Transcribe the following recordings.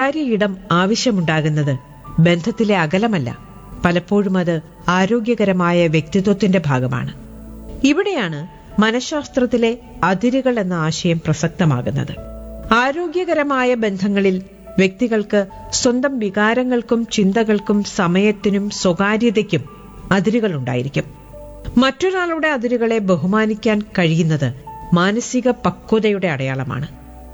സ്വകാര്യ ഇടം ആവശ്യമുണ്ടാകുന്നത് ബന്ധത്തിലെ അകലമല്ല പലപ്പോഴും അത് ആരോഗ്യകരമായ വ്യക്തിത്വത്തിന്റെ ഭാഗമാണ് ഇവിടെയാണ് മനഃശാസ്ത്രത്തിലെ അതിരുകൾ എന്ന ആശയം പ്രസക്തമാകുന്നത് ആരോഗ്യകരമായ ബന്ധങ്ങളിൽ വ്യക്തികൾക്ക് സ്വന്തം വികാരങ്ങൾക്കും ചിന്തകൾക്കും സമയത്തിനും സ്വകാര്യതയ്ക്കും അതിരുകൾ ഉണ്ടായിരിക്കും മറ്റൊരാളുടെ അതിരുകളെ ബഹുമാനിക്കാൻ കഴിയുന്നത് മാനസിക പക്വതയുടെ അടയാളമാണ്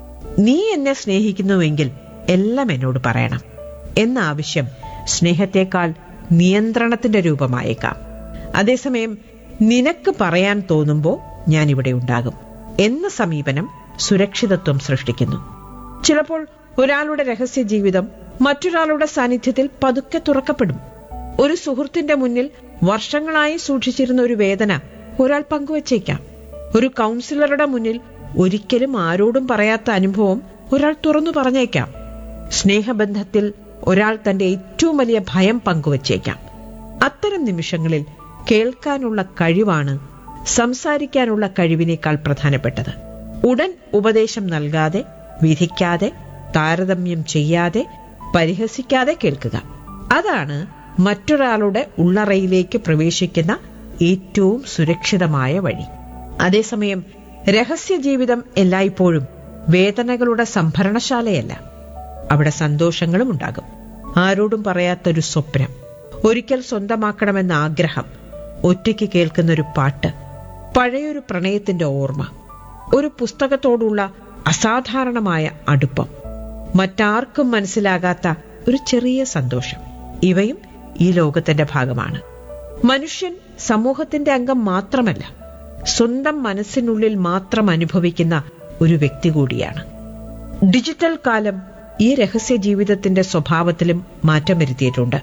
നീ എന്നെ സ്നേഹിക്കുന്നുവെങ്കിൽ എല്ലാം എന്നോട് പറയണം എന്ന ആവശ്യം സ്നേഹത്തെക്കാൾ നിയന്ത്രണത്തിന്റെ രൂപമായേക്കാം അതേസമയം നിനക്ക് പറയാൻ തോന്നുമ്പോൾ ഞാൻ ഇവിടെ ഉണ്ടാകും എന്ന സമീപനം സുരക്ഷിതത്വം സൃഷ്ടിക്കുന്നു ചിലപ്പോൾ ഒരാളുടെ രഹസ്യ ജീവിതം മറ്റൊരാളുടെ സാന്നിധ്യത്തിൽ പതുക്കെ തുറക്കപ്പെടും ഒരു സുഹൃത്തിന്റെ മുന്നിൽ വർഷങ്ങളായി സൂക്ഷിച്ചിരുന്ന ഒരു വേദന ഒരാൾ പങ്കുവച്ചേക്കാം ഒരു കൗൺസിലറുടെ മുന്നിൽ ഒരിക്കലും ആരോടും പറയാത്ത അനുഭവം ഒരാൾ തുറന്നു പറഞ്ഞേക്കാം സ്നേഹബന്ധത്തിൽ ഒരാൾ തന്റെ ഏറ്റവും വലിയ ഭയം പങ്കുവച്ചേക്കാം അത്തരം നിമിഷങ്ങളിൽ കേൾക്കാനുള്ള കഴിവാണ് സംസാരിക്കാനുള്ള കഴിവിനേക്കാൾ പ്രധാനപ്പെട്ടത് ഉടൻ ഉപദേശം നൽകാതെ വിധിക്കാതെ താരതമ്യം ചെയ്യാതെ പരിഹസിക്കാതെ കേൾക്കുക അതാണ് മറ്റൊരാളുടെ ഉള്ളറയിലേക്ക് പ്രവേശിക്കുന്ന ഏറ്റവും സുരക്ഷിതമായ വഴി അതേസമയം രഹസ്യ ജീവിതം എല്ലായ്പ്പോഴും വേദനകളുടെ സംഭരണശാലയല്ല അവിടെ സന്തോഷങ്ങളും ഉണ്ടാകും ആരോടും പറയാത്തൊരു സ്വപ്നം ഒരിക്കൽ സ്വന്തമാക്കണമെന്ന ആഗ്രഹം ഒറ്റയ്ക്ക് കേൾക്കുന്ന ഒരു പാട്ട് പഴയൊരു പ്രണയത്തിന്റെ ഓർമ്മ ഒരു പുസ്തകത്തോടുള്ള അസാധാരണമായ അടുപ്പം മറ്റാർക്കും മനസ്സിലാകാത്ത ഒരു ചെറിയ സന്തോഷം ഇവയും ഈ ലോകത്തിന്റെ ഭാഗമാണ് മനുഷ്യൻ സമൂഹത്തിന്റെ അംഗം മാത്രമല്ല സ്വന്തം മനസ്സിനുള്ളിൽ മാത്രം അനുഭവിക്കുന്ന ഒരു വ്യക്തി കൂടിയാണ് ഡിജിറ്റൽ കാലം ഈ രഹസ്യ ജീവിതത്തിന്റെ സ്വഭാവത്തിലും മാറ്റം വരുത്തിയിട്ടുണ്ട്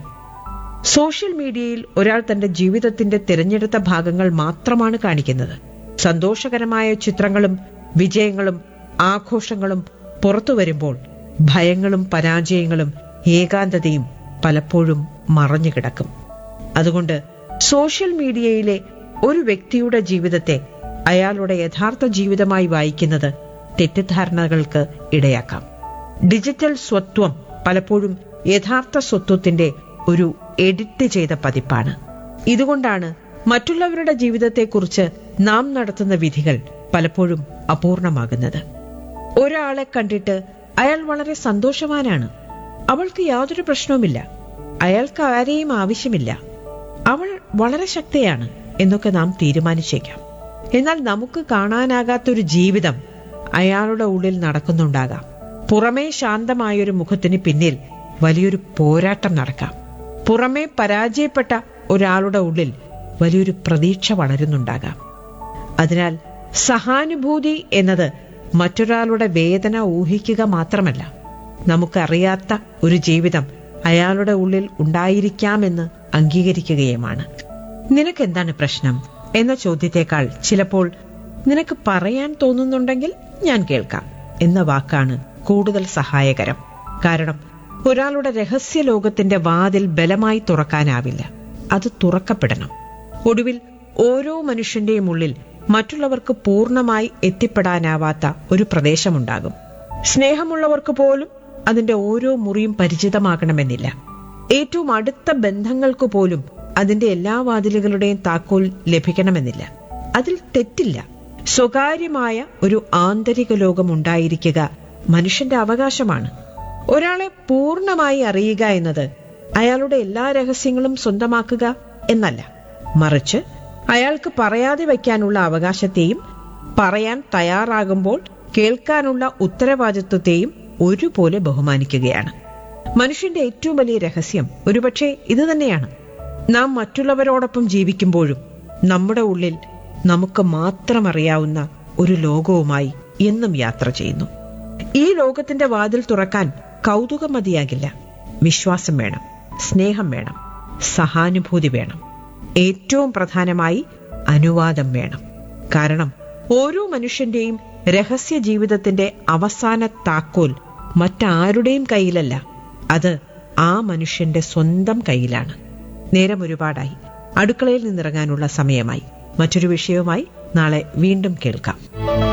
സോഷ്യൽ മീഡിയയിൽ ഒരാൾ തന്റെ ജീവിതത്തിന്റെ തിരഞ്ഞെടുത്ത ഭാഗങ്ങൾ മാത്രമാണ് കാണിക്കുന്നത് സന്തോഷകരമായ ചിത്രങ്ങളും വിജയങ്ങളും ആഘോഷങ്ങളും പുറത്തു വരുമ്പോൾ ഭയങ്ങളും പരാജയങ്ങളും ഏകാന്തതയും പലപ്പോഴും മറഞ്ഞുകിടക്കും അതുകൊണ്ട് സോഷ്യൽ മീഡിയയിലെ ഒരു വ്യക്തിയുടെ ജീവിതത്തെ അയാളുടെ യഥാർത്ഥ ജീവിതമായി വായിക്കുന്നത് തെറ്റിദ്ധാരണകൾക്ക് ഇടയാക്കാം ഡിജിറ്റൽ സ്വത്വം പലപ്പോഴും യഥാർത്ഥ സ്വത്വത്തിന്റെ ഒരു എഡിറ്റ് ചെയ്ത പതിപ്പാണ് ഇതുകൊണ്ടാണ് മറ്റുള്ളവരുടെ ജീവിതത്തെക്കുറിച്ച് നാം നടത്തുന്ന വിധികൾ പലപ്പോഴും അപൂർണമാകുന്നത് ഒരാളെ കണ്ടിട്ട് അയാൾ വളരെ സന്തോഷവാനാണ് അവൾക്ക് യാതൊരു പ്രശ്നവുമില്ല അയാൾക്ക് ആരെയും ആവശ്യമില്ല അവൾ വളരെ ശക്തിയാണ് എന്നൊക്കെ നാം തീരുമാനിച്ചേക്കാം എന്നാൽ നമുക്ക് കാണാനാകാത്തൊരു ജീവിതം അയാളുടെ ഉള്ളിൽ നടക്കുന്നുണ്ടാകാം പുറമേ ശാന്തമായൊരു മുഖത്തിന് പിന്നിൽ വലിയൊരു പോരാട്ടം നടക്കാം പുറമേ പരാജയപ്പെട്ട ഒരാളുടെ ഉള്ളിൽ വലിയൊരു പ്രതീക്ഷ വളരുന്നുണ്ടാകാം അതിനാൽ സഹാനുഭൂതി എന്നത് മറ്റൊരാളുടെ വേദന ഊഹിക്കുക മാത്രമല്ല നമുക്കറിയാത്ത ഒരു ജീവിതം അയാളുടെ ഉള്ളിൽ ഉണ്ടായിരിക്കാമെന്ന് അംഗീകരിക്കുകയുമാണ് നിനക്കെന്താണ് പ്രശ്നം എന്ന ചോദ്യത്തെക്കാൾ ചിലപ്പോൾ നിനക്ക് പറയാൻ തോന്നുന്നുണ്ടെങ്കിൽ ഞാൻ കേൾക്കാം എന്ന വാക്കാണ് കൂടുതൽ സഹായകരം കാരണം ഒരാളുടെ രഹസ്യ ലോകത്തിന്റെ വാതിൽ ബലമായി തുറക്കാനാവില്ല അത് തുറക്കപ്പെടണം ഒടുവിൽ ഓരോ മനുഷ്യന്റെയും ഉള്ളിൽ മറ്റുള്ളവർക്ക് പൂർണ്ണമായി എത്തിപ്പെടാനാവാത്ത ഒരു പ്രദേശമുണ്ടാകും സ്നേഹമുള്ളവർക്ക് പോലും അതിന്റെ ഓരോ മുറിയും പരിചിതമാകണമെന്നില്ല ഏറ്റവും അടുത്ത ബന്ധങ്ങൾക്ക് പോലും അതിന്റെ എല്ലാ വാതിലുകളുടെയും താക്കോൽ ലഭിക്കണമെന്നില്ല അതിൽ തെറ്റില്ല സ്വകാര്യമായ ഒരു ആന്തരിക ലോകം ഉണ്ടായിരിക്കുക മനുഷ്യന്റെ അവകാശമാണ് ഒരാളെ പൂർണ്ണമായി അറിയുക എന്നത് അയാളുടെ എല്ലാ രഹസ്യങ്ങളും സ്വന്തമാക്കുക എന്നല്ല മറിച്ച് അയാൾക്ക് പറയാതെ വയ്ക്കാനുള്ള അവകാശത്തെയും പറയാൻ തയ്യാറാകുമ്പോൾ കേൾക്കാനുള്ള ഉത്തരവാദിത്വത്തെയും ഒരുപോലെ ബഹുമാനിക്കുകയാണ് മനുഷ്യന്റെ ഏറ്റവും വലിയ രഹസ്യം ഒരുപക്ഷെ ഇത് തന്നെയാണ് നാം മറ്റുള്ളവരോടൊപ്പം ജീവിക്കുമ്പോഴും നമ്മുടെ ഉള്ളിൽ നമുക്ക് മാത്രം അറിയാവുന്ന ഒരു ലോകവുമായി എന്നും യാത്ര ചെയ്യുന്നു ഈ ലോകത്തിന്റെ വാതിൽ തുറക്കാൻ കൗതുകം മതിയാകില്ല വിശ്വാസം വേണം സ്നേഹം വേണം സഹാനുഭൂതി വേണം ഏറ്റവും പ്രധാനമായി അനുവാദം വേണം കാരണം ഓരോ മനുഷ്യന്റെയും രഹസ്യ ജീവിതത്തിന്റെ അവസാന താക്കോൽ മറ്റാരുടെയും കയ്യിലല്ല അത് ആ മനുഷ്യന്റെ സ്വന്തം കയ്യിലാണ് നേരം ഒരുപാടായി അടുക്കളയിൽ നിന്നിറങ്ങാനുള്ള സമയമായി മറ്റൊരു വിഷയവുമായി നാളെ വീണ്ടും കേൾക്കാം